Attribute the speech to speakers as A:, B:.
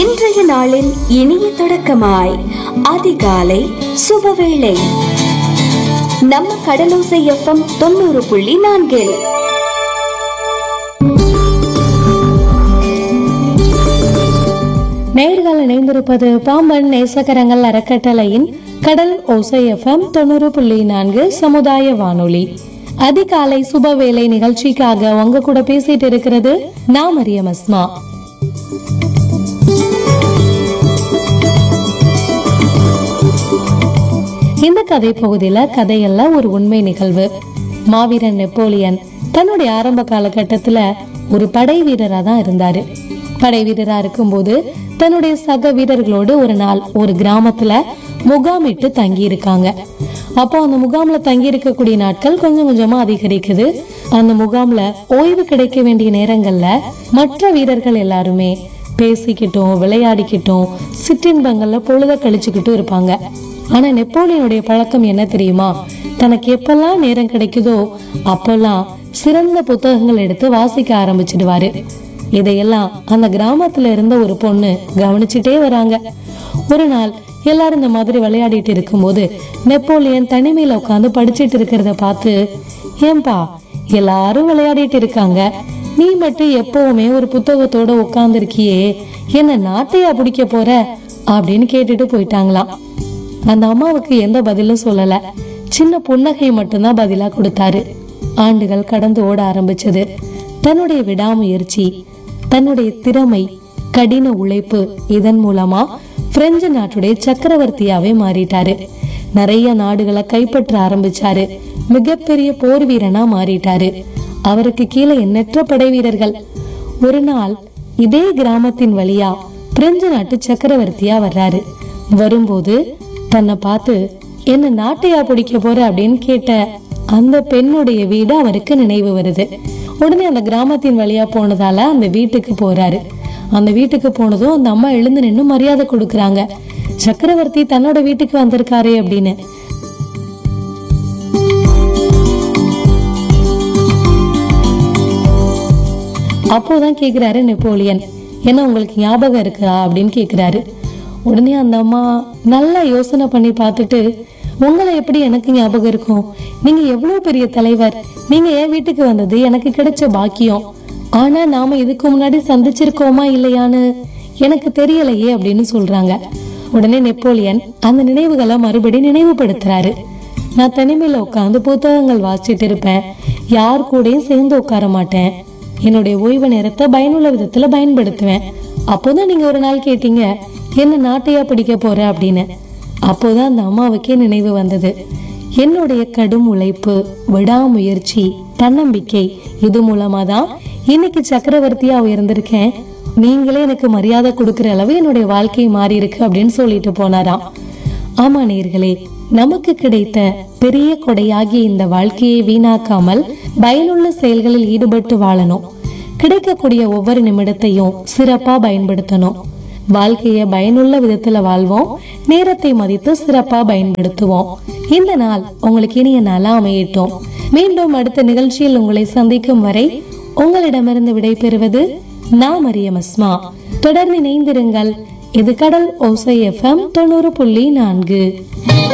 A: இன்றைய நாளின் இனிய தொடக்கமாய் அதிகாலை சுபவேளை நம்ம கடலோசை எஃப்எம் தொண்ணூறு புள்ளி நான்கில்
B: நேர்கள் இணைந்திருப்பது பாம்பன் நேசகரங்கள் அறக்கட்டளையின் கடல் ஓசை எஃப்எம் தொண்ணூறு புள்ளி நான்கு சமுதாய வானொலி அதிகாலை சுபவேளை நிகழ்ச்சிக்காக உங்க கூட பேசிட்டு இருக்கிறது நான் மரியம் அஸ்மா இந்த கதை பகுதியில கதையல்ல ஒரு உண்மை நிகழ்வு மாவீரன் நெப்போலியன் தன்னுடைய ஆரம்ப காலகட்டத்துல ஒரு படை வீரரா தான் இருந்தாரு படை வீரரா இருக்கும்போது தன்னுடைய சக வீரர்களோடு ஒரு நாள் ஒரு கிராமத்துல முகாமிட்டு தங்கி இருக்காங்க அப்போ அந்த முகாம்ல தங்கி இருக்கக்கூடிய நாட்கள் கொஞ்சம் கொஞ்சமா அதிகரிக்குது அந்த முகாம்ல ஓய்வு கிடைக்க வேண்டிய நேரங்கள்ல மற்ற வீரர்கள் எல்லாருமே பேசிக்கிட்டும் விளையாடிக்கிட்டும் சிற்றின்பங்கள்ல பொழுத கழிச்சுக்கிட்டும் இருப்பாங்க ஆனா நெப்போலியனுடைய பழக்கம் என்ன தெரியுமா தனக்கு எப்பெல்லாம் நேரம் கிடைக்குதோ அப்பெல்லாம் சிறந்த புத்தகங்கள் எடுத்து வாசிக்க ஆரம்பிச்சிடுவாரு இதையெல்லாம் அந்த கிராமத்துல இருந்த ஒரு பொண்ணு கவனிச்சுட்டே வராங்க ஒரு நாள் எல்லாரும் இந்த மாதிரி விளையாடிட்டு இருக்கும்போது நெப்போலியன் தனிமையில உட்காந்து படிச்சிட்டு இருக்கிறத பார்த்து ஏன்பா எல்லாரும் விளையாடிட்டு இருக்காங்க நீ மட்டும் எப்பவுமே ஒரு புத்தகத்தோட உட்கார்ந்துருக்கியே என்ன நாட்டையா பிடிக்க போற அப்படின்னு கேட்டுட்டு போயிட்டாங்களாம் அந்த அம்மாவுக்கு எந்த பதிலும் சொல்லல சின்ன புன்னகை மட்டும்தான் பதிலா கொடுத்தாரு ஆண்டுகள் கடந்து ஓட ஆரம்பிச்சது தன்னுடைய விடாமுயற்சி தன்னுடைய திறமை கடின உழைப்பு இதன் மூலமா பிரெஞ்சு நாட்டுடைய சக்கரவர்த்தியாவே மாறிட்டாரு நிறைய நாடுகளை கைப்பற்ற ஆரம்பிச்சாரு மிகப்பெரிய போர் வீரனா மாறிட்டாரு அவருக்கு கீழே எண்ணற்ற படை வீரர்கள் ஒரு நாள் இதே கிராமத்தின் வழியா பிரெஞ்சு நாட்டு சக்கரவர்த்தியா வர்றாரு வரும்போது தன்னை பார்த்து என்ன நாட்டையா பிடிக்க போற அப்படின்னு கேட்ட அந்த பெண்ணுடைய வீடு அவருக்கு நினைவு வருது உடனே அந்த கிராமத்தின் வழியா போனதால அந்த வீட்டுக்கு போறாரு அந்த வீட்டுக்கு போனதும் அந்த அம்மா எழுந்து நின்னு மரியாதை கொடுக்கறாங்க சக்கரவர்த்தி தன்னோட வீட்டுக்கு வந்திருக்காரே அப்படின்னு அப்போதான் கேக்குறாரு நெப்போலியன் என்ன உங்களுக்கு ஞாபகம் இருக்குதா அப்படின்னு கேக்குறாரு உடனே அந்த அம்மா நல்லா யோசனை பண்ணி பார்த்துட்டு உங்களை எப்படி எனக்கு ஞாபகம் இருக்கும் நீங்க எவ்வளவு பெரிய தலைவர் நீங்க என் வீட்டுக்கு வந்தது எனக்கு கிடைச்ச பாக்கியம் ஆனா நாம இதுக்கு முன்னாடி சந்திச்சிருக்கோமா இல்லையான்னு எனக்கு தெரியலையே அப்படின்னு சொல்றாங்க உடனே நெப்போலியன் அந்த நினைவுகளை மறுபடி நினைவுபடுத்துறாரு நான் தனிமையில உட்காந்து புத்தகங்கள் வாசிச்சிட்டு இருப்பேன் யார் கூடயும் சேர்ந்து உட்கார மாட்டேன் என்னுடைய ஓய்வு நேரத்தை பயனுள்ள விதத்துல பயன்படுத்துவேன் அப்போதான் நீங்க ஒரு நாள் கேட்டீங்க என்ன நாட்டையா பிடிக்க போற அப்படின்னு அப்போதான் அந்த அம்மாவுக்கே நினைவு வந்தது என்னுடைய கடும் உழைப்பு விடாமுயற்சி தன்னம்பிக்கை இது மூலமா தான் இன்னைக்கு சக்கரவர்த்தியா உயர்ந்திருக்கேன் நீங்களே எனக்கு மரியாதை கொடுக்கிற அளவு என்னுடைய வாழ்க்கை மாறி இருக்கு அப்படின்னு சொல்லிட்டு போனாராம் ஆமா நேர்களே நமக்கு கிடைத்த பெரிய கொடையாகிய இந்த வாழ்க்கையை வீணாக்காமல் பயனுள்ள செயல்களில் ஈடுபட்டு வாழணும் கிடைக்கக்கூடிய ஒவ்வொரு நிமிடத்தையும் சிறப்பா பயன்படுத்தணும் வாழ்க்கைய பயனுள்ள விதத்துல வாழ்வோம் நேரத்தை மதித்து சிறப்பா பயன்படுத்துவோம் இந்த நாள் உங்களுக்கு இனிய நாளா அமையட்டும் மீண்டும் அடுத்த நிகழ்ச்சியில் உங்களை சந்திக்கும் வரை உங்களிடமிருந்து விடைபெறுவது நான் மரியம் அஸ்மா தொடர்ந்து இணைந்திருங்கள் இது கடல் ஓசை எஃப்எம் தொண்ணூறு புள்ளி நான்கு